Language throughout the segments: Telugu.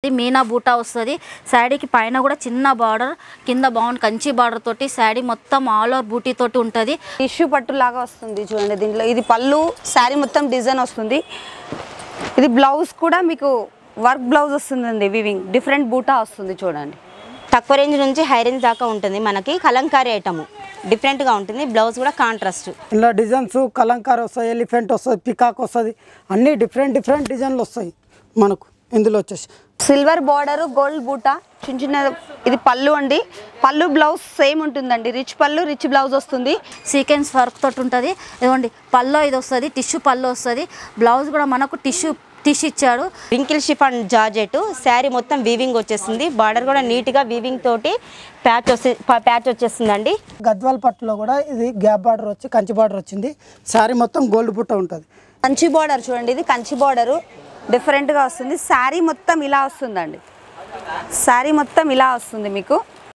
తోటి మీనా బూటా వస్తుంది శారీకి పైన కూడా చిన్న బార్డర్ కింద బాగుంది కంచి బార్డర్ తోటి శారీ మొత్తం ఆల్ ఓవర్ బూటీ తోటి ఉంటుంది టిష్యూ పట్టు లాగా వస్తుంది చూడండి దీంట్లో ఇది పళ్ళు శారీ మొత్తం డిజైన్ వస్తుంది ఇది బ్లౌజ్ కూడా మీకు వర్క్ బ్లౌజ్ వస్తుందండి వివింగ్ డిఫరెంట్ బూటా వస్తుంది చూడండి తక్కువ రేంజ్ నుంచి హై రేంజ్ దాకా ఉంటుంది మనకి కలంకారీ ఐటమ్ డిఫరెంట్గా ఉంటుంది బ్లౌజ్ కూడా కాంట్రాస్ట్ ఇలా డిజైన్స్ కలంకారీ వస్తాయి ఎలిఫెంట్ వస్తుంది పికాక్ వస్తుంది అన్నీ డిఫరెంట్ డిఫరెంట్ డిజైన్లు వస్తాయి మనకు ఇందులో వచ్చేసి సిల్వర్ బార్డర్ గోల్డ్ బూటా చిన్న చిన్న ఇది పళ్ళు అండి పళ్ళు బ్లౌజ్ సేమ్ ఉంటుందండి రిచ్ పళ్ళు రిచ్ బ్లౌజ్ వస్తుంది సీక్వెన్స్ వర్క్ తోటి ఉంటుంది ఇదిగోండి పల్లో ఇది వస్తుంది టిష్యూ పళ్ళు వస్తుంది బ్లౌజ్ కూడా మనకు టిష్యూ టిష్యూ ఇచ్చాడు రింకిల్ షిఫాన్ జార్జెట్ శారీ మొత్తం వీవింగ్ వచ్చేస్తుంది బార్డర్ కూడా నీట్గా వీవింగ్ తోటి ప్యాచ్ వచ్చే ప్యాచ్ వచ్చేస్తుందండి గద్వాల్ పట్టులో కూడా ఇది గ్యాప్ బార్డర్ వచ్చి కంచి బార్డర్ వచ్చింది శారీ మొత్తం గోల్డ్ బుట్ట ఉంటుంది కంచి బార్డర్ చూడండి ఇది కంచి బార్డరు డిఫరెంట్గా వస్తుంది శారీ మొత్తం ఇలా వస్తుందండి శారీ మొత్తం ఇలా వస్తుంది మీకు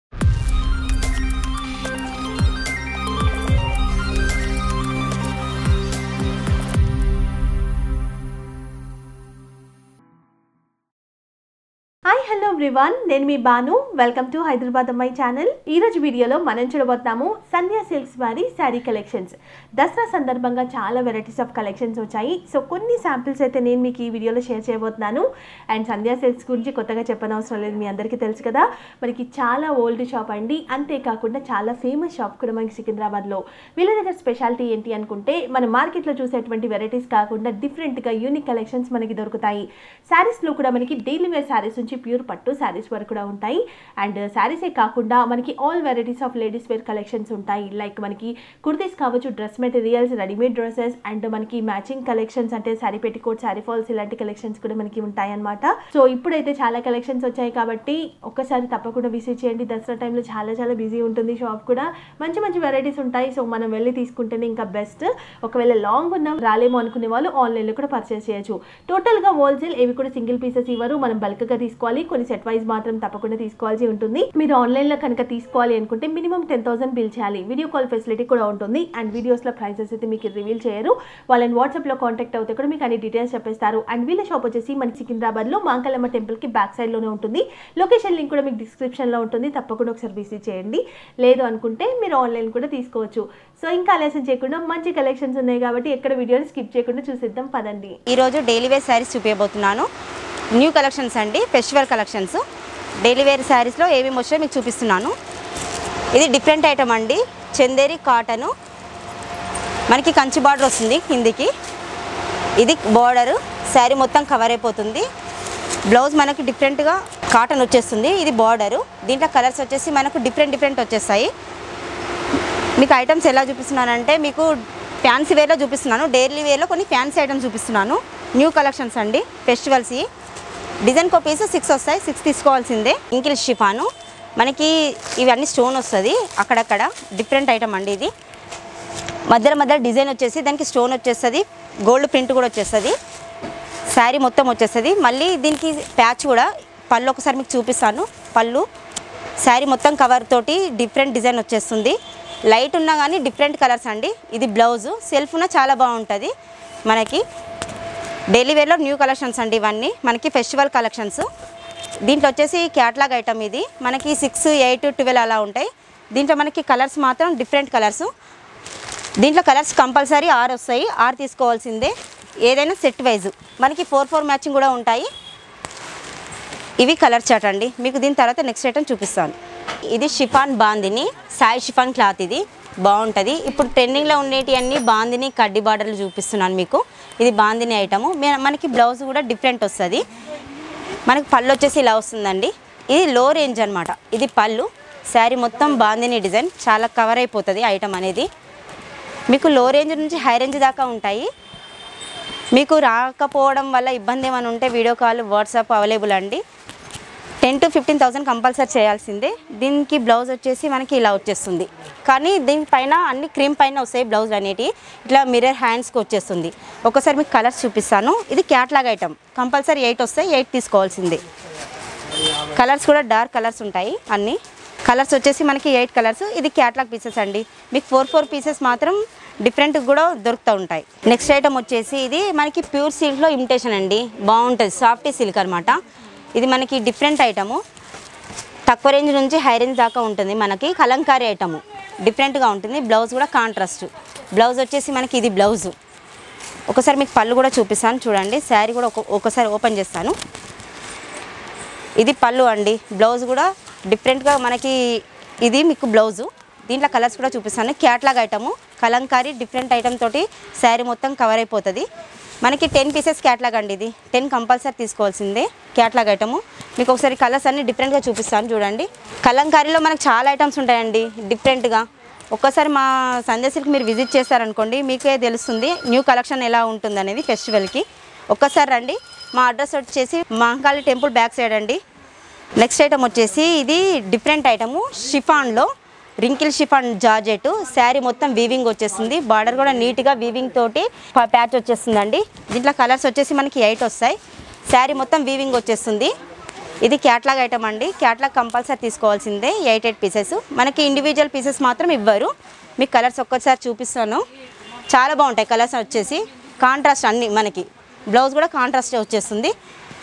హాయ్ హలో ఎవ్రీవన్ నేను మీ బాను వెల్కమ్ టు హైదరాబాద్ అమ్మాయి ఛానల్ ఈ రోజు వీడియోలో మనం చూడబోతున్నాము సంధ్యా సిల్క్స్ వారి శారీ కలెక్షన్స్ దసరా సందర్భంగా చాలా వెరైటీస్ ఆఫ్ కలెక్షన్స్ వచ్చాయి సో కొన్ని శాంపిల్స్ అయితే నేను మీకు ఈ వీడియోలో షేర్ చేయబోతున్నాను అండ్ సంధ్యా సిల్క్స్ గురించి కొత్తగా చెప్పనవసరం లేదు మీ అందరికీ తెలుసు కదా మనకి చాలా ఓల్డ్ షాప్ అండి అంతేకాకుండా చాలా ఫేమస్ షాప్ కూడా మనకి సికింద్రాబాద్లో వీళ్ళ దగ్గర స్పెషాలిటీ ఏంటి అనుకుంటే మన మార్కెట్లో చూసేటువంటి వెరైటీస్ కాకుండా డిఫరెంట్గా యూనిక్ కలెక్షన్స్ మనకి దొరుకుతాయి శారీస్లో కూడా మనకి డైలీ వేర్ శారీస్ నుంచి ప్యూర్ పట్టు శారీస్ వరకు కూడా ఉంటాయి అండ్ శారీసే కాకుండా మనకి all varieties of ladies wear collections ఉంటాయి లైక్ మనకి కుర్తీస్ కావచ్చు dress materials readymade dresses and మనకి మ్యాచింగ్ కలెక్షన్స్ అంటే శారీ పెట్టికోట్ శారీ ఫాల్స్ ఇలాంటి కలెక్షన్స్ కూడా మనకి ఉంటాయి అనమాట సో ఇప్పుడైతే చాలా కలెక్షన్స్ వచ్చాయి కాబట్టి ఒక్కసారి తప్పకుండా విజిట్ చేయండి దసరా టైంలో చాలా చాలా బిజీ ఉంటుంది షాప్ కూడా మంచి మంచి వెరైటీస్ ఉంటాయి సో మనం వెళ్ళి తీసుకుంటేనే ఇంకా బెస్ట్ ఒకవేళ లాంగ్ ఉన్న రాలేమో అనుకునే వాళ్ళు ఆన్లైన్లో కూడా పర్చేస్ చేయొచ్చు టోటల్గా హోల్సేల్ ఏవి కూడా సింగిల్ పీసెస్ ఇవ్వరు మనం బల్క్గా తీసుకోవాలి కొన్ని సెట్ వైజ్ మాత్రం తప్పకుండా తీసుకోవాల్సి ఉంటుంది మీరు ఆన్లైన్లో కనుక తీసుకోవాలి అనుకుంటే మినిమం టెన్ థౌసండ్ బిల్ చేయాలి వీడియో కాల్ ఫెసిలిటీ కూడా ఉంటుంది అండ్ వీడియోస్లో ప్రైసెస్ అయితే మీకు రివీల్ చేయరు వాళ్ళని వాట్సాప్లో కాంటాక్ట్ అవుతే కూడా మీకు అన్ని డీటెయిల్స్ చెప్పేస్తారు అండ్ వీళ్ళ షాప్ వచ్చేసి మన సికింద్రాబాద్లో మాంకలమ్మ టెంపుల్కి బ్యాక్ సైడ్లోనే ఉంటుంది లొకేషన్ లింక్ కూడా మీకు డిస్క్రిప్షన్లో ఉంటుంది తప్పకుండా ఒకసారి విజిట్ చేయండి లేదు అనుకుంటే మీరు ఆన్లైన్ కూడా తీసుకోవచ్చు సో ఇంకా ఆలస్యం చేయకుండా మంచి కలెక్షన్స్ ఉన్నాయి కాబట్టి ఎక్కడ వీడియోని స్కిప్ చేయకుండా చూసిద్దాం పదండి ఈరోజు డైలీ వేర్ శారీస్ చూపించబోతున్నాను న్యూ కలెక్షన్స్ అండి ఫెస్టివల్ కలెక్షన్స్ డైలీ వేర్ శారీస్లో ఏమేమి వచ్చాయో మీకు చూపిస్తున్నాను ఇది డిఫరెంట్ ఐటమ్ అండి చందేరి కాటను మనకి కంచి బార్డర్ వస్తుంది కిందికి ఇది బార్డర్ శారీ మొత్తం కవర్ అయిపోతుంది బ్లౌజ్ మనకి డిఫరెంట్గా కాటన్ వచ్చేస్తుంది ఇది బార్డరు దీంట్లో కలర్స్ వచ్చేసి మనకు డిఫరెంట్ డిఫరెంట్ వచ్చేస్తాయి మీకు ఐటమ్స్ ఎలా చూపిస్తున్నానంటే మీకు ఫ్యాన్సీ వేర్లో చూపిస్తున్నాను డైలీ వేర్లో కొన్ని ఫ్యాన్సీ ఐటమ్స్ చూపిస్తున్నాను న్యూ కలెక్షన్స్ అండి ఫెస్టివల్స్ డిజైన్ కాపీస్ సిక్స్ వస్తాయి సిక్స్ తీసుకోవాల్సిందే ఇంకిల్ షిఫాను మనకి ఇవన్నీ స్టోన్ వస్తుంది అక్కడక్కడ డిఫరెంట్ ఐటమ్ అండి ఇది మధ్యలో మధ్యలో డిజైన్ వచ్చేసి దానికి స్టోన్ వచ్చేస్తుంది గోల్డ్ ప్రింట్ కూడా వచ్చేస్తుంది శారీ మొత్తం వచ్చేస్తుంది మళ్ళీ దీనికి ప్యాచ్ కూడా పళ్ళు ఒకసారి మీకు చూపిస్తాను పళ్ళు శారీ మొత్తం కవర్ తోటి డిఫరెంట్ డిజైన్ వచ్చేస్తుంది లైట్ ఉన్నా కానీ డిఫరెంట్ కలర్స్ అండి ఇది బ్లౌజు సెల్ఫ్ ఉన్న చాలా బాగుంటుంది మనకి డైలీ వేర్లో న్యూ కలెక్షన్స్ అండి ఇవన్నీ మనకి ఫెస్టివల్ కలెక్షన్స్ దీంట్లో వచ్చేసి క్యాట్లాగ్ ఐటమ్ ఇది మనకి సిక్స్ ఎయిట్ ట్వెల్వ్ అలా ఉంటాయి దీంట్లో మనకి కలర్స్ మాత్రం డిఫరెంట్ కలర్స్ దీంట్లో కలర్స్ కంపల్సరీ ఆరు వస్తాయి ఆరు తీసుకోవాల్సిందే ఏదైనా సెట్ వైజ్ మనకి ఫోర్ ఫోర్ మ్యాచింగ్ కూడా ఉంటాయి ఇవి కలర్ చాట్ అండి మీకు దీని తర్వాత నెక్స్ట్ ఐటమ్ చూపిస్తాను ఇది షిఫాన్ బాందిని సాయి షిఫాన్ క్లాత్ ఇది బాగుంటుంది ఇప్పుడు ట్రెండింగ్లో ఉండేటి అన్ని బాందిని కడ్డీ బార్డర్లు చూపిస్తున్నాను మీకు ఇది బాందిని ఐటము మే- మనకి బ్లౌజ్ కూడా డిఫరెంట్ వస్తుంది మనకి పళ్ళు వచ్చేసి ఇలా వస్తుందండి ఇది లో రేంజ్ అనమాట ఇది పళ్ళు శారీ మొత్తం బాందిని డిజైన్ చాలా కవర్ అయిపోతుంది ఐటమ్ అనేది మీకు లో రేంజ్ నుంచి హై రేంజ్ దాకా ఉంటాయి మీకు రాకపోవడం వల్ల ఇబ్బంది ఏమైనా ఉంటే వీడియో కాల్ వాట్సాప్ అవైలబుల్ అండి ten to fifteen thousand compulsory చేయాల్సిందే దీనికి బ్లౌజ్ వచ్చేసి మనకి ఇలా వచ్చేస్తుంది కానీ దీనిపైన అన్ని క్రీమ్ పైన వస్తాయి బ్లౌజ్ అనేటి ఇట్లా మిర్రర్ హ్యాండ్స్కి వచ్చేస్తుంది ఒకసారి మీకు కలర్స్ చూపిస్తాను ఇది క్యాట్లాగ్ ఐటమ్ కంపల్సరీ ఎయిట్ వస్తాయి ఎయిట్ తీసుకోవాల్సిందే కలర్స్ కూడా డార్క్ కలర్స్ ఉంటాయి అన్నీ కలర్స్ వచ్చేసి మనకి ఎయిట్ కలర్స్ ఇది క్యాట్లాగ్ పీసెస్ అండి మీకు ఫోర్ ఫోర్ పీసెస్ మాత్రం డిఫరెంట్ కూడా దొరుకుతూ ఉంటాయి నెక్స్ట్ ఐటమ్ వచ్చేసి ఇది మనకి ప్యూర్ సిల్క్లో ఇమిటేషన్ అండి బాగుంటుంది సాఫ్టీ సిల్క్ అనమాట ఇది మనకి డిఫరెంట్ ఐటము తక్కువ రేంజ్ నుంచి హై రేంజ్ దాకా ఉంటుంది మనకి కలంకారీ ఐటము డిఫరెంట్గా ఉంటుంది బ్లౌజ్ కూడా కాంట్రాస్ట్ బ్లౌజ్ వచ్చేసి మనకి ఇది బ్లౌజు ఒకసారి మీకు పళ్ళు కూడా చూపిస్తాను చూడండి శారీ కూడా ఒక ఒకసారి ఓపెన్ చేస్తాను ఇది పళ్ళు అండి బ్లౌజ్ కూడా డిఫరెంట్గా మనకి ఇది మీకు బ్లౌజు దీంట్లో కలర్స్ కూడా చూపిస్తాను catalogue item kalamkari different item తోటి శారీ మొత్తం కవర్ అయిపోతుంది మనకి టెన్ పీసెస్ క్యాట్లాగ్ అండి ఇది టెన్ కంపల్సరీ తీసుకోవాల్సిందే క్యాట్లాగ్ ఐటము మీకు ఒకసారి కలర్స్ అన్ని డిఫరెంట్గా చూపిస్తాను చూడండి కలంకారీలో మనకు చాలా ఐటమ్స్ ఉంటాయండి డిఫరెంట్గా ఒక్కసారి మా సంధ్య సిల్క్ మీరు విజిట్ చేశారనుకోండి మీకే తెలుస్తుంది న్యూ కలెక్షన్ ఎలా ఉంటుంది అనేది ఫెస్టివల్కి ఒక్కసారి రండి మా అడ్రస్ వచ్చేసి మహంకాళి టెంపుల్ బ్యాక్ సైడ్ అండి నెక్స్ట్ ఐటమ్ వచ్చేసి ఇది డిఫరెంట్ ఐటము షిఫాన్లో రింకిల్ షిఫాన్ జార్జెట్ శారీ మొత్తం వీవింగ్ వచ్చేస్తుంది బార్డర్ కూడా నీట్గా వీవింగ్ తోటి ప్యాచ్ వచ్చేస్తుందండి దీంట్లో కలర్స్ వచ్చేసి మనకి ఎయిట్ వస్తాయి శారీ మొత్తం వీవింగ్ వచ్చేస్తుంది ఇది క్యాట్లాగ్ ఐటమ్ అండి క్యాట్లాగ్ కంపల్సరీ తీసుకోవాల్సిందే ఎయిట్ ఎయిట్ పీసెస్ మనకి ఇండివిజువల్ పీసెస్ మాత్రం ఇవ్వరు మీకు కలర్స్ ఒక్కసారి చూపిస్తాను చాలా బాగుంటాయి కలర్స్ వచ్చేసి కాంట్రాస్ట్ అన్ని మనకి బ్లౌజ్ కూడా కాంట్రాస్ట్ వచ్చేస్తుంది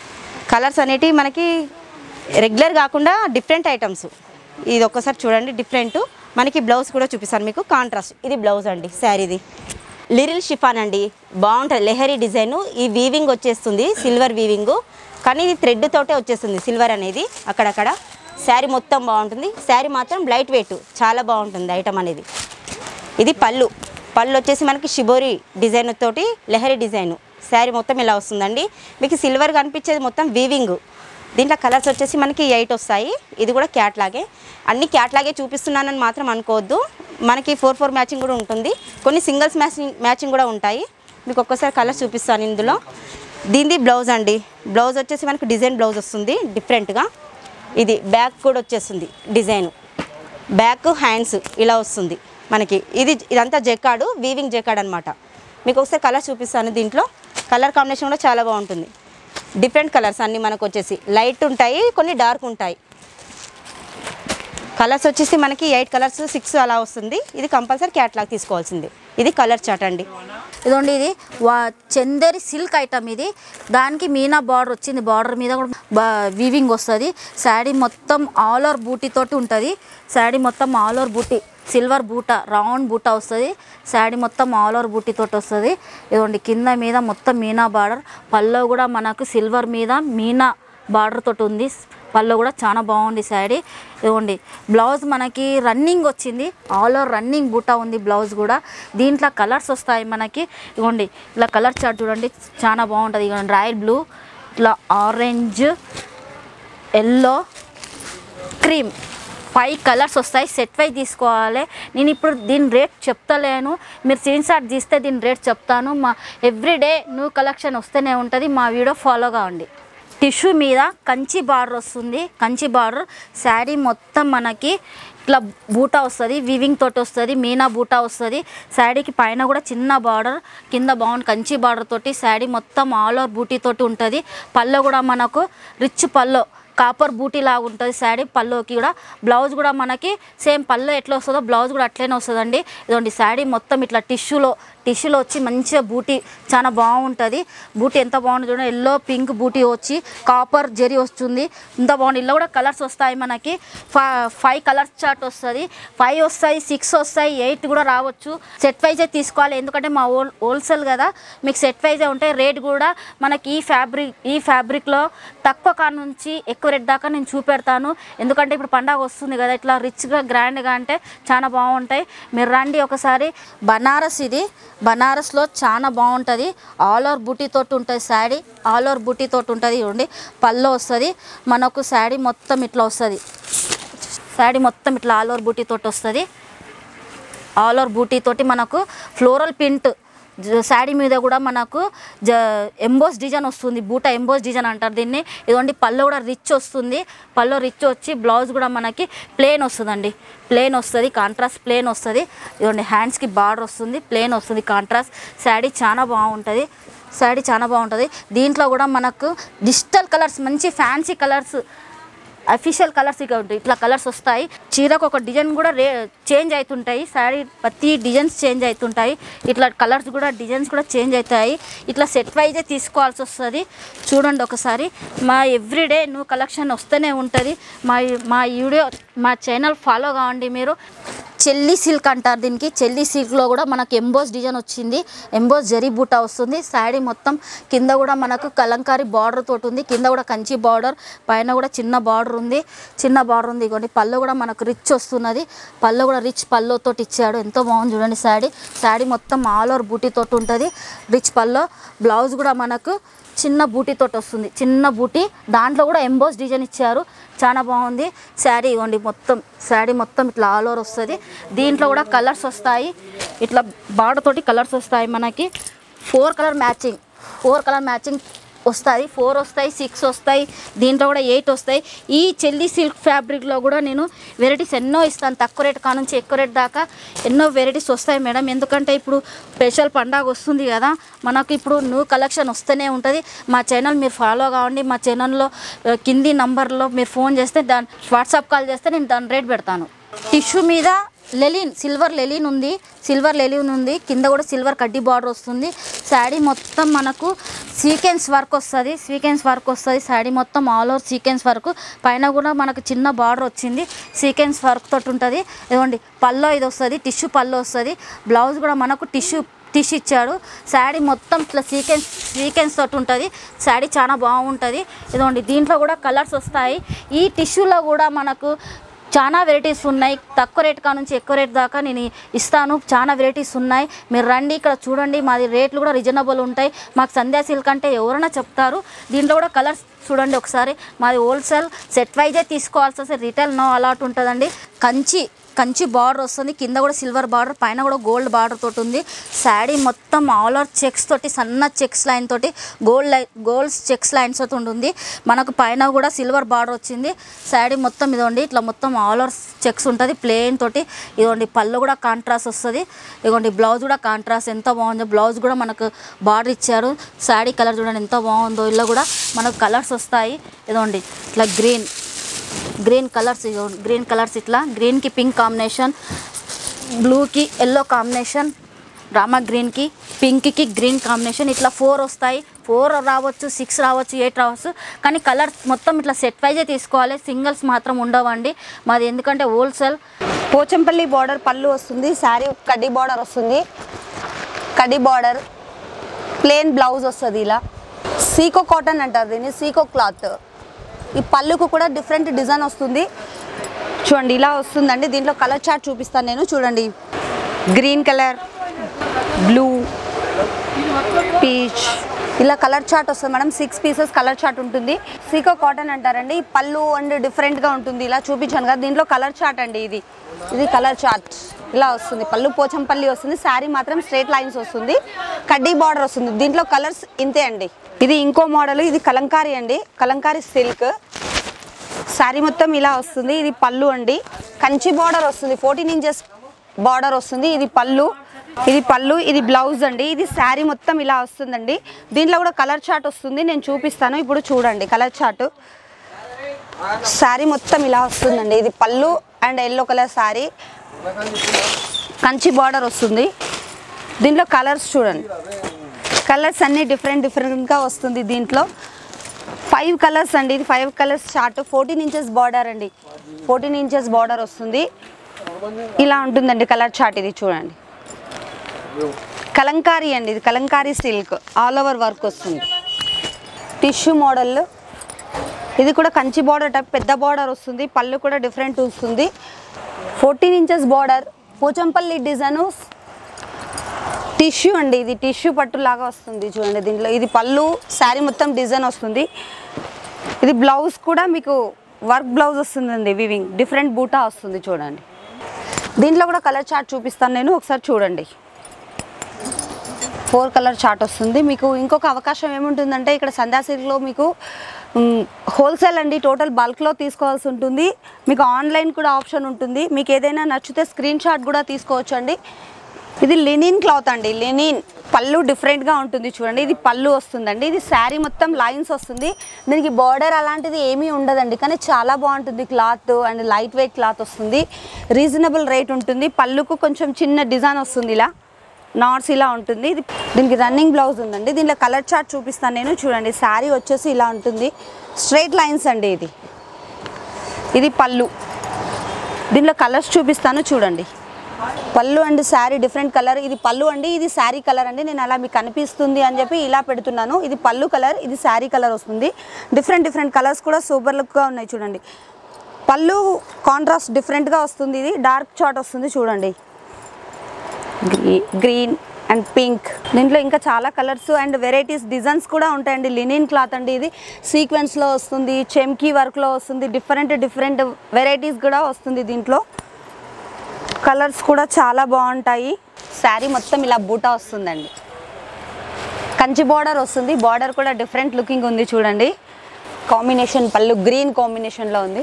కలర్స్ అనేటివి మనకి రెగ్యులర్ కాకుండా డిఫరెంట్ ఐటమ్స్ ఇది ఒక్కసారి చూడండి డిఫరెంట్ మనకి బ్లౌజ్ కూడా చూపిస్తాను మీకు కాంట్రాస్ట్ ఇది బ్లౌజ్ అండి శారీది లిరిల్ షిఫాన్ అండి బాగుంటుంది లెహరీ డిజైన్ ఈ వీవింగ్ వచ్చేస్తుంది సిల్వర్ వీవింగ్ కానీ ఇది థ్రెడ్ తోటే వచ్చేస్తుంది సిల్వర్ అనేది అక్కడక్కడ శారీ మొత్తం బాగుంటుంది శారీ మాత్రం లైట్ వెయిట్ చాలా బాగుంటుంది ఐటమ్ అనేది ఇది పళ్ళు పళ్ళు వచ్చేసి మనకి షిబోరి డిజైన్ తోటి లెహరీ డిజైన్ శారీ మొత్తం ఇలా వస్తుందండి మీకు సిల్వర్ కనిపించేది మొత్తం వీవింగ్ దీంట్లో కలర్స్ వచ్చేసి మనకి ఎయిట్ వస్తాయి ఇది కూడా క్యాట్ లాగే అన్ని క్యాట్ లాగే చూపిస్తున్నానని మాత్రం అనుకోవద్దు మనకి ఫోర్ ఫోర్ మ్యాచింగ్ కూడా ఉంటుంది కొన్ని సింగిల్స్ మ్యాచింగ్ మ్యాచింగ్ కూడా ఉంటాయి మీకు ఒక్కసారి కలర్స్ చూపిస్తాను ఇందులో దీనిది బ్లౌజ్ అండి బ్లౌజ్ వచ్చేసి మనకి డిజైన్ బ్లౌజ్ వస్తుంది డిఫరెంట్గా ఇది బ్యాక్ కూడా వచ్చేస్తుంది డిజైన్ బ్యాక్ హ్యాండ్స్ ఇలా వస్తుంది మనకి ఇది ఇదంతా జెక్కాడు వీవింగ్ జెక్కాడ్ అనమాట మీకు ఒకసారి కలర్ చూపిస్తాను దీంట్లో కలర్ కాంబినేషన్ కూడా చాలా బాగుంటుంది డిఫరెంట్ కలర్స్ అన్నీ మనకు వచ్చేసి లైట్ ఉంటాయి కొన్ని డార్క్ ఉంటాయి కలర్స్ వచ్చేసి మనకి ఎయిట్ కలర్స్ సిక్స్ అలా వస్తుంది ఇది కంపల్సరీ క్యాట్లాగ్ తీసుకోవాల్సింది ఇది కలర్ చాట్ అండి ఇదిగోండి ఇది వా చందేరి సిల్క్ ఐటమ్ ఇది దానికి మీనా బార్డర్ వచ్చింది బార్డర్ మీద కూడా వీవింగ్ వస్తుంది శారీ మొత్తం ఆల్ ఓవర్ బూటీ తోటి ఉంటుంది శారీ మొత్తం all over booti silver buta round buta వస్తుంది శారీ మొత్తం ఆల్ ఓవర్ బూటీ తోటి వస్తుంది ఇదిగోండి కింద మీద మొత్తం మీనా బార్డర్ పల్లో కూడా మనకు సిల్వర్ మీద మీనా బార్డర్ తోటి ఉంది పళ్ళు కూడా చాలా బాగుంది శారీ ఇదిగోండి బ్లౌజ్ మనకి రన్నింగ్ వచ్చింది ఆల్ ఓవర్ రన్నింగ్ బూటా ఉంది బ్లౌజ్ కూడా దీంట్లో కలర్స్ వస్తాయి మనకి ఇదిగోండి ఇలా కలర్ చార్ట్ చూడండి చాలా బాగుంటుంది ఇదిగోండి రాయల్ బ్లూ ఇట్లా orange yellow cream five colours వస్తాయి సెట్ వైజ్ తీసుకోవాలి నేను ఇప్పుడు దీని రేట్ చెప్తలేను మీరు స్క్రీన్ షాట్ తీస్తే దీని రేట్ చెప్తాను మా ఎవ్రీడే న్యూ కలెక్షన్ వస్తూనే ఉంటుంది మా వీడియో ఫాలో కావండి టిష్యూ మీద కంచి బార్డర్ వస్తుంది కంచి బార్డర్ శారీ మొత్తం మనకి ఇట్లా బూటా వస్తుంది వివింగ్ తోటి వస్తుంది మీనా బూటా వస్తుంది శారీకి పైన కూడా చిన్న బార్డర్ కింద బాగుంది కంచి బార్డర్ తోటి శారీ మొత్తం ఆల్ ఓవర్ బూటీ తోటి ఉంటుంది పళ్ళు కూడా మనకు రిచ్ పళ్ళు కాపర్ బూటీ లాగా ఉంటుంది శారీ పళ్ళుకి కూడా బ్లౌజ్ కూడా మనకి సేమ్ పళ్ళు ఎట్లా వస్తుందో బ్లౌజ్ కూడా అట్లనే వస్తుందండి ఇదండి శారీ మొత్తం ఇట్లా టిష్యూలో టిష్యూలో వచ్చి మంచిగా బూటీ చాలా బాగుంటుంది బూటీ ఎంత బాగుంటుంది చూడండి ఎల్లో పింక్ బూటీ వచ్చి కాపర్ జెరీ వస్తుంది ఇంత బాగుంది ఇలా కూడా కలర్స్ వస్తాయి మనకి ఫైవ్ కలర్స్ చార్ట్ వస్తుంది ఫైవ్ వస్తాయి సిక్స్ వస్తాయి ఎయిట్ కూడా రావచ్చు సెట్ వైజే తీసుకోవాలి ఎందుకంటే మా హోల్ హోల్సేల్ కదా మీకు సెట్ వైజే ఉంటాయి రేట్ కూడా మనకి ఈ ఫ్యాబ్రిక్ ఈ ఫ్యాబ్రిక్లో తక్కువ కాడ నుంచి ఎక్కువ రేట్ దాకా నేను చూపెడతాను ఎందుకంటే ఇప్పుడు పండగ వస్తుంది కదా ఇట్లా రిచ్గా గ్రాండ్గా అంటే చాలా బాగుంటాయి మీరు రండి ఒకసారి బనారస్ ఇది బనారస్లో చాలా బాగుంటుంది ఆల్ ఓవర్ బూటీ తోటి ఉంటుంది శారీ ఆల్ ఓవర్ బూటీ తోటి ఉంటుంది చూడండి పళ్ళు వస్తుంది మనకు శారీ మొత్తం ఇట్లా వస్తుంది శారీ మొత్తం ఇట్లా ఆల్ ఓవర్ బూటీ తోటి వస్తుంది ఆల్ ఓవర్ బూటీ తోటి మనకు ఫ్లోరల్ ప్రింట్ జ- శారీ మీద కూడా మనకు జ ఎంబోస్ డిజైన్ వస్తుంది బూట ఎంబోస్ డిజైన్ అంటారు దీన్ని ఇదిగోండి పళ్ళు కూడా రిచ్ వస్తుంది పళ్ళు రిచ్ వచ్చి బ్లౌజ్ కూడా మనకి ప్లేన్ వస్తుందండి ప్లేన్ వస్తుంది కాంట్రాస్ట్ ప్లేన్ వస్తుంది ఇదిగోండి హ్యాండ్స్కి బార్డర్ వస్తుంది ప్లేన్ వస్తుంది కాంట్రాస్ట్ శారీ చాలా బాగుంటుంది శారీ చాలా బాగుంటుంది దీంట్లో కూడా మనకు డిజిటల్ కలర్స్ మంచి ఫ్యాన్సీ కలర్స్ అఫీషియల్ కలర్స్ ఇక ఉంటాయి ఇట్లా కలర్స్ వస్తాయి చీరకు ఒక డిజైన్ కూడా రే చేంజ్ అవుతుంటాయి శారీ ప్రతి డిజైన్స్ చేంజ్ అవుతుంటాయి ఇట్లా కలర్స్ కూడా డిజైన్స్ కూడా చేంజ్ అవుతాయి ఇట్లా సెట్ వైజే తీసుకోవాల్సి వస్తుంది చూడండి ఒకసారి మా ఎవ్రీడే న్యూ కలెక్షన్ వస్తూనే ఉంటుంది మా మా వీడియో మా ఛానల్ ఫాలో కావండి మీరు చెల్లి సిల్క్ అంటారు దీనికి చెల్లి సిల్క్లో కూడా మనకు ఎంబోస్ డిజైన్ వచ్చింది ఎంబోస్ జరీ బూటా వస్తుంది శారీ మొత్తం కింద కూడా మనకు కలంకారీ బార్డర్ తోటి ఉంది కింద కూడా కంచి బార్డర్ పైన కూడా చిన్న బార్డర్ ఉంది చిన్న బార్డర్ ఉంది ఇగోండి పళ్ళు కూడా మనకు రిచ్ వస్తున్నది పళ్ళు కూడా రిచ్ పళ్ళు తోటి ఇచ్చాడు ఎంతో బాగుంది చూడండి శారీ శారీ మొత్తం ఆల్ ఓవర్ బూటీ తోటి ఉంటుంది రిచ్ పళ్ళు బ్లౌజ్ కూడా మనకు చిన్న బూటీ తోటి వస్తుంది చిన్న బూటీ దాంట్లో కూడా ఎంబోస్ డిజైన్ ఇచ్చారు చాలా బాగుంది శారీ ఇవ్వండి మొత్తం శారీ మొత్తం ఇట్లా ఆల్ ఓవర్ వస్తుంది దీంట్లో కూడా కలర్స్ వస్తాయి ఇట్లా బార్డర్ తోటి కలర్స్ వస్తాయి మనకి four colour matching four colour matching వస్తాయి ఫోర్ వస్తాయి సిక్స్ వస్తాయి దీంట్లో కూడా ఎయిట్ వస్తాయి ఈ చెల్లి సిల్క్ ఫ్యాబ్రిక్లో కూడా నేను వెరైటీస్ ఎన్నో ఇస్తాను తక్కువ రేట్ కానుంచి ఎక్కువ రేట్ దాకా ఎన్నో వెరైటీస్ వస్తాయి మేడం ఎందుకంటే ఇప్పుడు స్పెషల్ పండగ వస్తుంది కదా మనకు ఇప్పుడు న్యూ కలెక్షన్ వస్తూనే ఉంటుంది మా ఛానల్ మీరు ఫాలో కావండి మా ఛానల్లో ఆ, కింది నంబర్లో మీరు ఫోన్ చేస్తే దాని వాట్సాప్ కాల్ చేస్తే నేను దాని రేట్ పెడతాను టిష్యూ మీద లెలిన్ సిల్వర్ లెలిన్ ఉంది సిల్వర్ లెలిన్ ఉంది కింద కూడా సిల్వర్ కడ్డీ బార్డర్ వస్తుంది శారీ మొత్తం మనకు సీక్వెన్స్ వర్క్ వస్తుంది సీక్వెన్స్ వర్క్ వస్తుంది శారీ మొత్తం ఆల్ ఓవర్ సీక్వెన్స్ వర్క్ పైన కూడా మనకు చిన్న బార్డర్ వచ్చింది సీక్వెన్స్ వర్క్ తోటి ఉంటుంది ఇదిగోండి పల్లో ఇది వస్తుంది టిష్యూ పల్లో వస్తుంది బ్లౌజ్ కూడా మనకు టిష్యూ టిష్ ఇచ్చాడు శారీ మొత్తం ఇట్లా సీక్వెన్స్ సీక్వెన్స్ తోటి ఉంటుంది శారీ చాలా బాగుంటుంది ఇదిగోండి దీంట్లో కూడా కలర్స్ వస్తాయి ఈ టిష్యూలో కూడా మనకు చాలా వెరైటీస్ ఉన్నాయి తక్కువ రేట్ కా నుంచి ఎక్కువ రేట్ దాకా నేను ఇస్తాను చాలా వెరైటీస్ ఉన్నాయి మీరు రండి ఇక్కడ చూడండి మాది రేట్లు కూడా రీజనబుల్ ఉంటాయి మాకు సంధ్యా సిల్క్ అంటే ఎవరైనా చెప్తారు దీంట్లో కూడా కలర్స్ చూడండి ఒకసారి మాది హోల్సేల్ సెట్ వైజే తీసుకోవాల్సి వస్తే రిటైల్ నో అలాట్ ఉంటుందండి కంచి కంచి బార్డర్ వస్తుంది కింద కూడా సిల్వర్ బార్డర్ పైన కూడా గోల్డ్ బార్డర్ తోటి ఉంది శారీ మొత్తం ఆల్ ఓవర్ చెక్స్ తోటి సన్న చెక్స్ లైన్ తోటి gold line gold checks lines తోటి ఉంటుంది మనకు పైన కూడా సిల్వర్ బార్డర్ వచ్చింది శారీ మొత్తం ఇదిగోండి ఇట్లా మొత్తం ఆల్ ఓవర్ చెక్స్ ఉంటుంది ప్లేన్ తోటి ఇదిగోండి పళ్ళు కూడా కాంట్రాస్ట్ వస్తుంది ఇదిగోండి బ్లౌజ్ కూడా కాంట్రాస్ట్ ఎంత బాగుందో బ్లౌజ్ కూడా మనకు బార్డర్ ఇచ్చారు శారీ కలర్ చూడండి ఎంత బాగుందో ఇలా కూడా మనకు కలర్స్ వస్తాయి ఇదిగోండి ఇట్లా గ్రీన్ గ్రీన్ కలర్స్ ఇగో- గ్రీన్ కలర్స్ ఇట్లా గ్రీన్కి పింక్ కాంబినేషన్ బ్లూకి ఎల్లో కాంబినేషన్ రామా గ్రీన్కి పింక్కి గ్రీన్ కాంబినేషన్ ఇట్లా ఫోర్ వస్తాయి ఫోర్ రావచ్చు సిక్స్ రావచ్చు ఎయిట్ రావచ్చు కానీ కలర్ మొత్తం ఇట్లా సెట్ వైజే తీసుకోవాలి సింగిల్స్ మాత్రం ఉండవండి మాది ఎందుకంటే హోల్సేల్ పోచంపల్లి బార్డర్ పళ్ళు వస్తుంది శారీ కడ్డీ బార్డర్ వస్తుంది కడ్డీ బార్డర్ ప్లేన్ బ్లౌజ్ వస్తుంది ఇలా సీకో కాటన్ అంటారు దీన్ని సీకో క్లాత్ ఈ పళ్ళుకు కూడా డిఫరెంట్ డిజైన్ వస్తుంది చూడండి ఇలా వస్తుందండి దీంట్లో కలర్ చార్ట్ చూపిస్తాను నేను చూడండి గ్రీన్ కలర్ బ్లూ పీచ్ ఇలా కలర్ చార్ట్ వస్తుంది madam six pieces colour chart ఉంటుంది సీకో కాటన్ అంటారండి ఈ పళ్ళు అండ్ డిఫరెంట్గా ఉంటుంది ఇలా చూపించాను కదా దీంట్లో కలర్ చార్ట్ అండి ఇది ఇది కలర్ చార్ట్ ఇలా వస్తుంది పళ్ళు పోచంపల్లి వస్తుంది శారీ మాత్రం స్ట్రేట్ లైన్స్ వస్తుంది కడ్డీ బార్డర్ వస్తుంది దీంట్లో కలర్స్ ఇంతే అండి ఇది ఇంకో మోడల్ ఇది కలంకారీ అండి కలంకారీ సిల్క్ శారీ మొత్తం ఇలా వస్తుంది ఇది పళ్ళు అండి కంచి బార్డర్ వస్తుంది ఫోర్టీన్ ఇంచెస్ బార్డర్ వస్తుంది ఇది పళ్ళు ఇది పళ్ళు ఇది బ్లౌజ్ అండి ఇది శారీ మొత్తం ఇలా వస్తుందండి దీంట్లో కూడా కలర్ చార్ట్ వస్తుంది నేను చూపిస్తాను ఇప్పుడు చూడండి కలర్ చార్ట్ శారీ మొత్తం ఇలా వస్తుందండి ఇది pallu and yellow colour sari Kanchi border వస్తుంది దీంట్లో కలర్స్ చూడండి కలర్స్ అన్నీ డిఫరెంట్ డిఫరెంట్గా వస్తుంది దీంట్లో ఫైవ్ కలర్స్ అండి ఇది five colours chart fourteen inches border అండి ఫోర్టీన్ ఇంచెస్ బార్డర్ వస్తుంది ఇలా ఉంటుందండి కలర్ చార్ట్ ఇది చూడండి కలంకారీ అండి ఇది kalamkari silk all over work వస్తుంది టిష్యూ మోడల్ ఇది కూడా కంచి బార్డర్ టైప్ పెద్ద బార్డర్ వస్తుంది పళ్ళు కూడా డిఫరెంట్ వస్తుంది fourteen inches border Pochampally design tissue అండి ఇది టిష్యూ పట్టు లాగా వస్తుంది చూడండి దీంట్లో ఇది పళ్ళు శారీ మొత్తం డిజైన్ వస్తుంది ఇది బ్లౌజ్ కూడా మీకు వర్క్ బ్లౌజ్ వస్తుందండి వివింగ్ డిఫరెంట్ బూటా వస్తుంది చూడండి దీంట్లో కూడా కలర్ చార్ట్ చూపిస్తాను నేను ఒకసారి చూడండి ఫోర్ కలర్ చార్ట్ వస్తుంది మీకు ఇంకొక అవకాశం ఏముంటుందంటే ఇక్కడ సంధ్యా సిల్క్లో మీకు హోల్సేల్ అండి టోటల్ బల్క్లో తీసుకోవాల్సి ఉంటుంది మీకు ఆన్లైన్ కూడా ఆప్షన్ ఉంటుంది మీకు ఏదైనా నచ్చితే స్క్రీన్ షాట్ కూడా తీసుకోవచ్చు అండి ఇది లినిన్ క్లాత్ అండి లినిన్ పళ్ళు డిఫరెంట్గా ఉంటుంది చూడండి ఇది పళ్ళు వస్తుందండి ఇది శారీ మొత్తం లైన్స్ వస్తుంది దీనికి బార్డర్ అలాంటిది ఏమీ ఉండదండి కానీ చాలా బాగుంటుంది cloth and light weight cloth వస్తుంది రీజనబుల్ రేట్ ఉంటుంది పళ్ళుకు కొంచెం చిన్న డిజైన్ వస్తుంది ఇలా నాట్స్ ఇలా ఉంటుంది ఇది దీనికి రన్నింగ్ బ్లౌజ్ ఉందండి దీనిలో కలర్ చార్ట్ చూపిస్తాను నేను చూడండి శారీ వచ్చేసి ఇలా ఉంటుంది స్ట్రైట్ లైన్స్ అండి ఇది ఇది పళ్ళు దీనిలో కలర్స్ చూపిస్తాను చూడండి పళ్ళు అండ్ శారీ డిఫరెంట్ కలర్ ఇది పళ్ళు అండి ఇది శారీ కలర్ అండి నేను అలా మీకు కనిపిస్తుంది అని చెప్పి ఇలా పెడుతున్నాను ఇది పళ్ళు కలర్ ఇది శారీ కలర్ వస్తుంది డిఫరెంట్ డిఫరెంట్ కలర్స్ కూడా సూపర్ లుక్గా ఉన్నాయి చూడండి పళ్ళు కాంట్రాస్ట్ డిఫరెంట్గా వస్తుంది ఇది డార్క్ చాట్ వస్తుంది చూడండి గ్రీ- గ్రీన్ అండ్ పింక్ దీంట్లో ఇంకా చాలా కలర్స్ అండ్ వెరైటీస్ డిజైన్స్ కూడా ఉంటాయండి లినిన్ క్లాత్ అండి ఇది సీక్వెన్స్లో వస్తుంది చెమ్కీ వర్క్లో వస్తుంది డిఫరెంట్ డిఫరెంట్ వెరైటీస్ కూడా వస్తుంది దీంట్లో కలర్స్ కూడా చాలా బాగుంటాయి శారీ మొత్తం ఇలా బూటా వస్తుందండి కంచి బార్డర్ వస్తుంది బార్డర్ కూడా డిఫరెంట్ లుకింగ్ ఉంది చూడండి కాంబినేషన్ పళ్ళు గ్రీన్ కాంబినేషన్లో ఉంది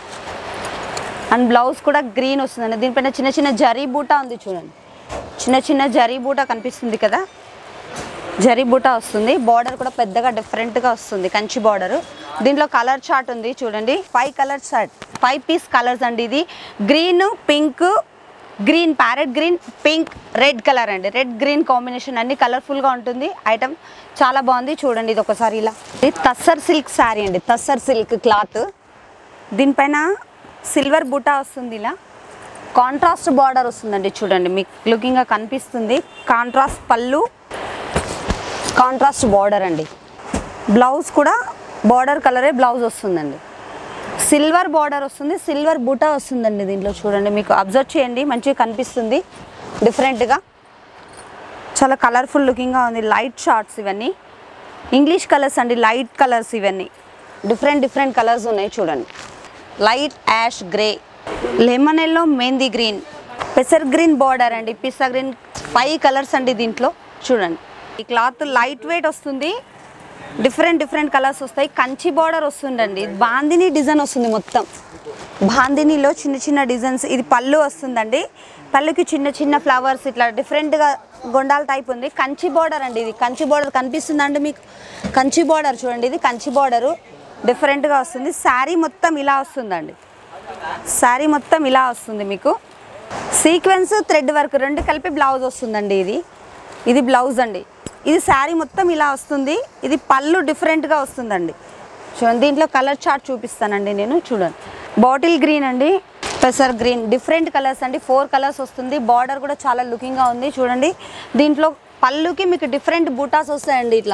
అండ్ బ్లౌజ్ కూడా గ్రీన్ వస్తుందండి దీనిపైన చిన్న చిన్న జరీ బూటా ఉంది చూడండి చిన్న చిన్న జరీ బూటా కనిపిస్తుంది కదా జరీ బూటా వస్తుంది బార్డర్ కూడా పెద్దగా డిఫరెంట్గా వస్తుంది కంచి బార్డర్ దీంట్లో కలర్ చార్ట్ ఉంది చూడండి five colour chart five piece colours అండి ఇది green pink green parrot green pink red colour అండి రెడ్ గ్రీన్ కాంబినేషన్ అన్ని కలర్ఫుల్గా ఉంటుంది ఐటమ్ చాలా బాగుంది చూడండి ఇది ఒకసారి ఇలా ఇది తస్సర్ సిల్క్ శారీ అండి తస్సర్ సిల్క్ క్లాత్ దీనిపైన సిల్వర్ బుటా వస్తుంది ఇలా కాంట్రాస్ట్ బార్డర్ వస్తుందండి చూడండి మీకు లుకింగ్గా కనిపిస్తుంది కాంట్రాస్ట్ పళ్ళు కాంట్రాస్ట్ బార్డర్ అండి బ్లౌజ్ కూడా బార్డర్ కలరే బ్లౌజ్ వస్తుందండి సిల్వర్ బార్డర్ వస్తుంది సిల్వర్ బుటా వస్తుందండి దీంట్లో చూడండి మీకు అబ్జర్వ్ చేయండి మంచిగా కనిపిస్తుంది డిఫరెంట్గా చాలా కలర్ఫుల్ లుకింగ్గా ఉంది లైట్ షార్ట్స్ ఇవన్నీ ఇంగ్లీష్ కలర్స్ అండి లైట్ కలర్స్ ఇవన్నీ డిఫరెంట్ డిఫరెంట్ కలర్స్ ఉన్నాయి చూడండి light ash grey lemon yellow mehndi green పెసర్ గ్రీన్ బార్డర్ అండి పిస్తా గ్రీన్ ఫైవ్ కలర్స్ అండి దీంట్లో చూడండి ఈ క్లాత్ లైట్ వెయిట్ వస్తుంది డిఫరెంట్ డిఫరెంట్ కలర్స్ వస్తాయి కంచి బార్డర్ వస్తుందండి బాందిని డిజైన్ వస్తుంది మొత్తం బాందినిలో చిన్న చిన్న డిజైన్స్ ఇది పళ్ళు వస్తుందండి పళ్ళుకి చిన్న చిన్న ఫ్లవర్స్ ఇట్లా డిఫరెంట్గా గొండాల టైప్ ఉంది కంచి బార్డర్ అండి ఇది కంచి బార్డర్ కనిపిస్తుందండి మీకు కంచి బార్డర్ చూడండి ఇది కంచి బార్డరు డిఫరెంట్గా వస్తుంది శారీ మొత్తం ఇలా వస్తుందండి శారీ మొత్తం ఇలా వస్తుంది మీకు సీక్వెన్స్ థ్రెడ్ వర్క్ రెండు కలిపి బ్లౌజ్ వస్తుందండి ఇది ఇది బ్లౌజ్ అండి ఇది శారీ మొత్తం ఇలా వస్తుంది ఇది పళ్ళు డిఫరెంట్గా వస్తుందండి చూడండి దీంట్లో కలర్ చార్ట్ చూపిస్తానండి నేను చూడండి బాటిల్ గ్రీన్ అండి పెసర్ గ్రీన్ డిఫరెంట్ కలర్స్ అండి ఫోర్ కలర్స్ వస్తుంది బార్డర్ కూడా చాలా లుకింగ్గా ఉంది చూడండి దీంట్లో పళ్ళుకి మీకు డిఫరెంట్ బూటాస్ వస్తాయండి ఇట్లా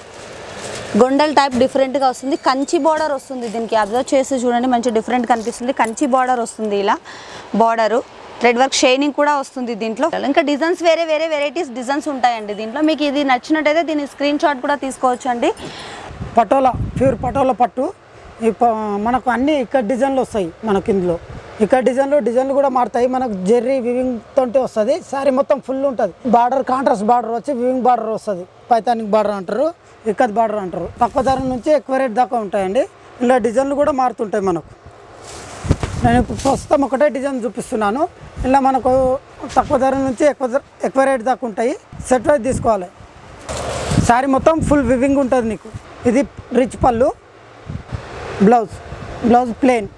గొండల్ టైప్ డిఫరెంట్గా వస్తుంది కంచి బార్డర్ వస్తుంది దీనికి అబ్జర్వ్ చేసి చూడండి మంచి డిఫరెంట్ కనిపిస్తుంది కంచి బార్డర్ వస్తుంది ఇలా బార్డరు థ్రెడ్ వర్క్ షైనింగ్ కూడా వస్తుంది దీంట్లో ఇంకా డిజైన్స్ వేరే వేరే వెరైటీస్ డిజైన్స్ ఉంటాయండి దీంట్లో మీకు ఇది నచ్చినట్టయితే దీని స్క్రీన్ షాట్ కూడా తీసుకోవచ్చు అండి పటోలా ప్యూర్ పటోలా పట్టు ఈ ప- మనకు అన్ని ఇక్కడ డిజైన్లు వస్తాయి మనకి ఇందులో ఇక్కడ డిజైన్లు డిజైన్లు కూడా మారుతాయి మనకు జెర్రీ వివింగ్ తోటి వస్తుంది శారీ మొత్తం ఫుల్ ఉంటుంది బార్డర్ కాంట్రాస్ట్ బార్డర్ వచ్చి వివింగ్ బార్డర్ వస్తుంది పైతానిక్ బార్డర్ అంటారు ఇక్కత్ బార్డర్ అంటారు తక్కువ ధర నుంచి ఎక్కువ రేట్ దాకా ఉంటాయండి ఇలా డిజైన్లు కూడా మారుతుంటాయి మనకు నేను ఇప్పుడు ప్రస్తుతం ఒకటే డిజైన్ చూపిస్తున్నాను ఇలా మనకు తక్కువ ధర నుంచి ఎక్కువ ధర- ఎక్కువ రేట్ దాకా ఉంటాయి సెట్ వైజ్ తీసుకోవాలి శారీ మొత్తం ఫుల్ వివింగ్ ఉంటుంది నీకు ఇది రిచ్ పళ్ళు బ్లౌజ్ బ్లౌజ్ ప్లెయిన్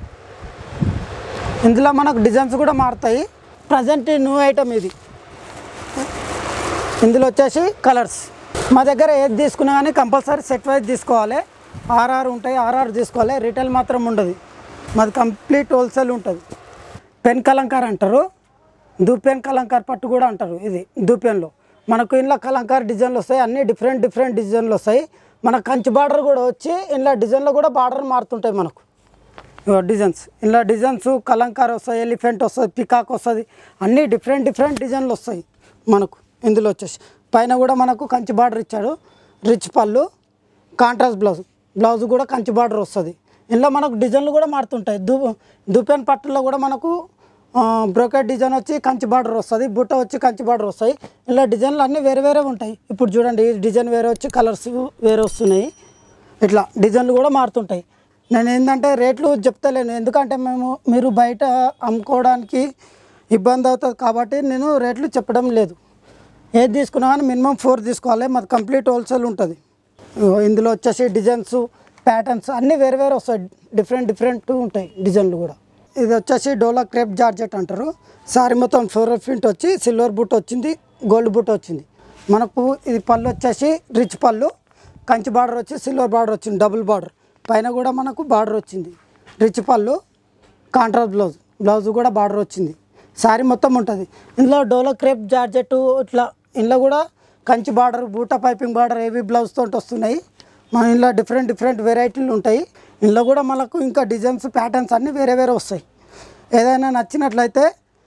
ఇందులో మనకు డిజైన్స్ కూడా మారుతాయి ప్రజెంట్ న్యూ ఐటమ్ ఇది ఇందులో వచ్చేసి కలర్స్ మా దగ్గర ఏది తీసుకున్నా కానీ కంపల్సరీ సెట్ వైజ్ తీసుకోవాలి ఆర్ఆర్ ఉంటాయి ఆర్ఆర్ తీసుకోవాలి రిటైల్ మాత్రం ఉండదు మాది కంప్లీట్ హోల్సేల్ ఉంటుంది పెన్ కలంకార్ అంటారు దూపెన్ కలంకార్ పట్టు కూడా అంటారు ఇది దూపెన్లో మనకు ఇంట్లో కలంకార్ డిజైన్లు వస్తాయి అన్ని డిఫరెంట్ డిఫరెంట్ డిజైన్లు వస్తాయి మన కంచి బార్డర్ కూడా వచ్చి ఇంట్లో డిజైన్లో కూడా బార్డర్ మారుతుంటాయి మనకు ఇగో డిజైన్స్ ఇలా డిజైన్స్ కలంకార్ వస్తాయి ఎలిఫెంట్ వస్తుంది పికాక్ వస్తుంది అన్నీ డిఫరెంట్ డిఫరెంట్ డిజైన్లు వస్తాయి మనకు ఇందులో వచ్చేసి పైన కూడా మనకు కంచి బార్డర్ ఇచ్చాడు రిచ్ పళ్ళు కాంట్రాస్ట్ బ్లౌజ్ బ్లౌజ్ కూడా కంచి బార్డర్ వస్తుంది ఇందులో మనకు డిజైన్లు కూడా మారుతుంటాయి దూ దుపెన్ పట్టులో కూడా మనకు బ్రోకెట్ డిజైన్ వచ్చి కంచి బార్డర్ వస్తుంది బుట్ట వచ్చి కంచి బార్డర్ వస్తాయి ఇలా డిజైన్లు అన్నీ వేరే వేరే ఉంటాయి ఇప్పుడు చూడండి ఈ డిజైన్ వేరే వచ్చి కలర్స్ వేరే వస్తున్నాయి ఇట్లా డిజైన్లు కూడా మారుతుంటాయి నేను ఏంటంటే రేట్లు చెప్తలేను ఎందుకంటే మేము మీరు బయట అమ్ముకోవడానికి ఇబ్బంది అవుతుంది కాబట్టి నేను రేట్లు చెప్పడం లేదు ఏది తీసుకున్నా కానీ మినిమం ఫోర్ తీసుకోవాలి మాది కంప్లీట్ హోల్సేల్ ఉంటుంది ఇగో ఇందులో వచ్చేసి డిజైన్స్ ప్యాటర్న్స్ అన్నీ వేరు వేరు వస్తాయి డిఫరెంట్ డిఫరెంట్ ఉంటాయి డిజైన్లు కూడా ఇది వచ్చేసి డోలా క్రేప్ జార్జెట్ అంటారు సారీ మొత్తం ఫోర్ ఫింట్ వచ్చి సిల్వర్ బుట్ వచ్చింది గోల్డ్ బుట్ వచ్చింది మనకు ఇది పళ్ళు వచ్చేసి రిచ్ పళ్ళు కంచి బార్డర్ వచ్చి సిల్వర్ బార్డర్ వచ్చింది డబుల్ బార్డర్ పైన కూడా మనకు బార్డర్ వచ్చింది రిచ్ పళ్ళు కాంట్రాస్ట్ బ్లౌజ్ బ్లౌజ్ కూడా బార్డర్ వచ్చింది శారీ మొత్తం ఉంటుంది ఇందులో డోలో క్రేప్ జార్జెట్ ఇట్లా ఇందులో కూడా Kanchi border buta piping border ఏవి బ్లౌజ్ తోటి వస్తున్నాయి మన ఇందులో డిఫరెంట్ డిఫరెంట్ వెరైటీలు ఉంటాయి ఇందులో కూడా మనకు ఇంకా డిజైన్స్ ప్యాటర్న్స్ అన్నీ వేరే వేరే వస్తాయి ఏదైనా నచ్చినట్లయితే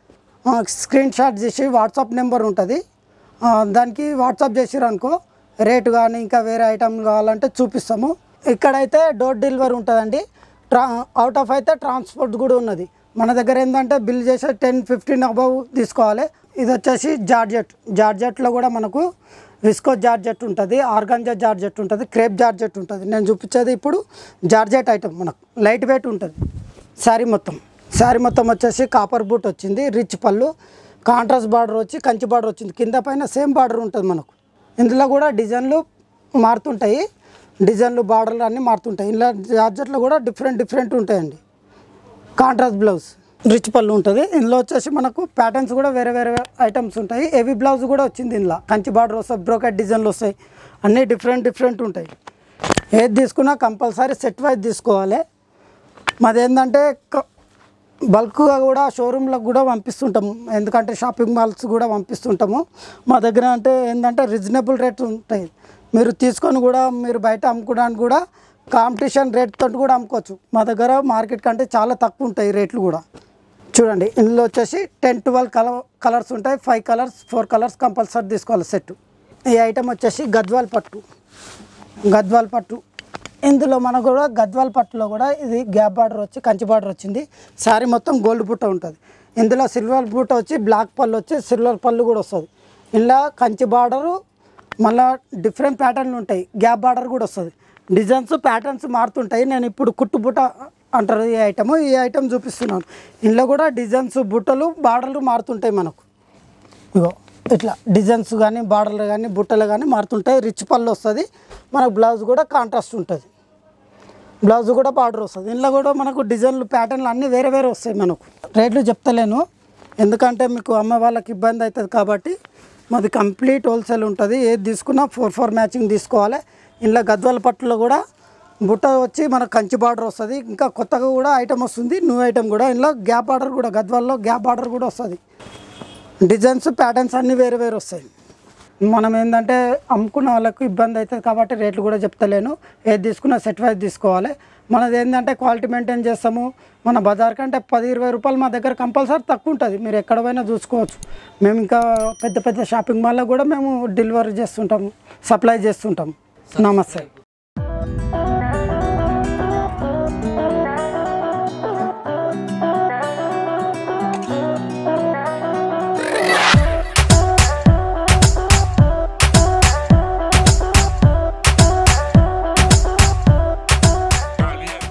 ఆ, స్క్రీన్ షాట్ చేసి వాట్సాప్ నెంబర్ ఉంటుంది ఆ, దానికి వాట్సాప్ చేసిరు అనుకో రేటు కానీ ఇంకా వేరే ఐటమ్ కావాలంటే చూపిస్తాము ఇక్కడైతే డోర్ డెలివరీ ఉంటుందండి ట్రా అవుట్ ఆఫ్ అయితే ట్రాన్స్పోర్ట్ కూడా ఉన్నది మన దగ్గర ఏంటంటే బిల్ చేసే టెన్ ఫిఫ్టీన్ అబవ్ తీసుకోవాలి ఇది వచ్చేసి జార్జెట్ జార్జెట్లో కూడా మనకు విస్కో జార్జెట్ ఉంటుంది ఆర్గాంజా జార్జెట్ ఉంటుంది క్రేప్ జార్జెట్ ఉంటుంది నేను చూపించేది ఇప్పుడు జార్జెట్ ఐటమ్ మనకు లైట్ వెయిట్ ఉంటుంది శారీ మొత్తం శారీ మొత్తం వచ్చేసి కాపర్ బూట్ వచ్చింది రిచ్ పళ్ళు కాంట్రాస్ట్ బార్డర్ వచ్చి కంచి బార్డర్ వచ్చింది కింద పైన సేమ్ బార్డర్ ఉంటుంది మనకు ఇందులో కూడా డిజైన్లు మారుతుంటాయి డిజైన్లు బార్డర్లు అన్నీ మారుతుంటాయి ఇలా జార్జెట్లో కూడా డిఫరెంట్ డిఫరెంట్ ఉంటాయండి కాంట్రాస్ట్ బ్లౌజ్ రిచ్ పళ్ళు ఉంటుంది ఇందులో వచ్చేసి మనకు ప్యాటర్న్స్ కూడా వేరే వేరే ఐటమ్స్ ఉంటాయి హెవీ బ్లౌజ్ కూడా వచ్చింది ఇందులో కంచి బార్డర్ వస్తాయి బ్రోకెట్ డిజైన్లు వస్తాయి అన్నీ డిఫరెంట్ డిఫరెంట్ ఉంటాయి ఏది తీసుకున్నా కంపల్సరీ సెట్ వైజ్ తీసుకోవాలి మాది ఏంటంటే క- బల్క్గా కూడా షోరూమ్లకు కూడా పంపిస్తుంటాము ఎందుకంటే షాపింగ్ మాల్స్ కూడా పంపిస్తుంటాము మా దగ్గర అంటే ఏంటంటే రీజనబుల్ రేట్ ఉంటాయి మీరు తీసుకొని కూడా మీరు బయట అమ్ముకోవడానికి కూడా కాంపిటీషన్ రేట్ తోటి కూడా అమ్ముకోవచ్చు మా దగ్గర మార్కెట్ కంటే చాలా తక్కువ ఉంటాయి రేట్లు కూడా చూడండి ఇందులో వచ్చేసి టెన్ ట్వెల్వ్ కలర్ కలర్స్ ఉంటాయి five colours four colours compulsory తీసుకోవాలి సెట్ ఈ ఐటమ్ వచ్చేసి గద్వాల్ పట్టు గద్వాల్ పట్టు ఇందులో మనకు కూడా గద్వాల్ పట్టులో కూడా ఇది గ్యాప్ బార్డర్ వచ్చి కంచి బార్డర్ వచ్చింది శారీ మొత్తం గోల్డ్ బుట్ట ఉంటుంది ఇందులో సిల్వర్ బుట్ట వచ్చి బ్లాక్ పళ్ళు వచ్చి సిల్వర్ పళ్ళు కూడా వస్తుంది ఇలా కంచి బార్డరు మళ్ళా డిఫరెంట్ ప్యాటర్న్లు ఉంటాయి గ్యాప్ బార్డర్ కూడా వస్తుంది డిజైన్స్ ప్యాటర్న్స్ మారుతుంటాయి నేను ఇప్పుడు కుట్టు బుట్ట అంటారు ఈ ఐటమ్ ఈ ఐటమ్ చూపిస్తున్నాను ఇందులో కూడా డిజైన్స్ బుట్టలు బార్డర్లు మారుతుంటాయి మనకు ఇగో ఇట్లా డిజైన్స్ కానీ బార్డర్లు కానీ బుట్టలు కానీ మారుతుంటాయి రిచ్ పళ్ళు వస్తుంది మనకు బ్లౌజ్ కూడా కాంట్రాస్ట్ ఉంటుంది బ్లౌజ్ కూడా బార్డర్ వస్తుంది ఇందులో కూడా మనకు డిజైన్లు ప్యాటర్న్లు అన్నీ వేరే వేరే వస్తాయి మనకు రేట్లు చెప్తలేను ఎందుకంటే మీకు అమ్మ వాళ్ళకి ఇబ్బంది అవుతుంది కాబట్టి మాది కంప్లీట్ హోల్సేల్ ఉంటుంది ఏది తీసుకున్నా ఫోర్ ఫోర్ మ్యాచింగ్ తీసుకోవాలి ఇందులో గద్వాల పట్టులో కూడా బుట్ట వచ్చి మనకు కంచి బార్డర్ వస్తుంది ఇంకా కొత్తగా కూడా ఐటమ్ వస్తుంది న్యూ ఐటమ్ కూడా ఇందులో గ్యాప్ బార్డర్ కూడా గద్వాల్లో గ్యాప్ బార్డర్ కూడా వస్తుంది డిజైన్స్ ప్యాటర్న్స్ అన్నీ వేరే వేరే వస్తాయి మనం ఏంటంటే అమ్ముకున్న వాళ్ళకు ఇబ్బంది అవుతుంది కాబట్టి రేట్లు కూడా చెప్తలేను ఏది తీసుకున్నా సెట్ వైజ్ తీసుకోవాలి మనది ఏంటంటే క్వాలిటీ మెయింటైన్ చేస్తాము మన బజార్ కంటే పది ఇరవై రూపాయలు మా దగ్గర కంపల్సరీ తక్కువ ఉంటుంది మీరు ఎక్కడ పోయినా చూసుకోవచ్చు మేము ఇంకా పెద్ద పెద్ద షాపింగ్ మాల్లో కూడా మేము డెలివరీ చేస్తుంటాము సప్లై చేస్తుంటాము నమస్తే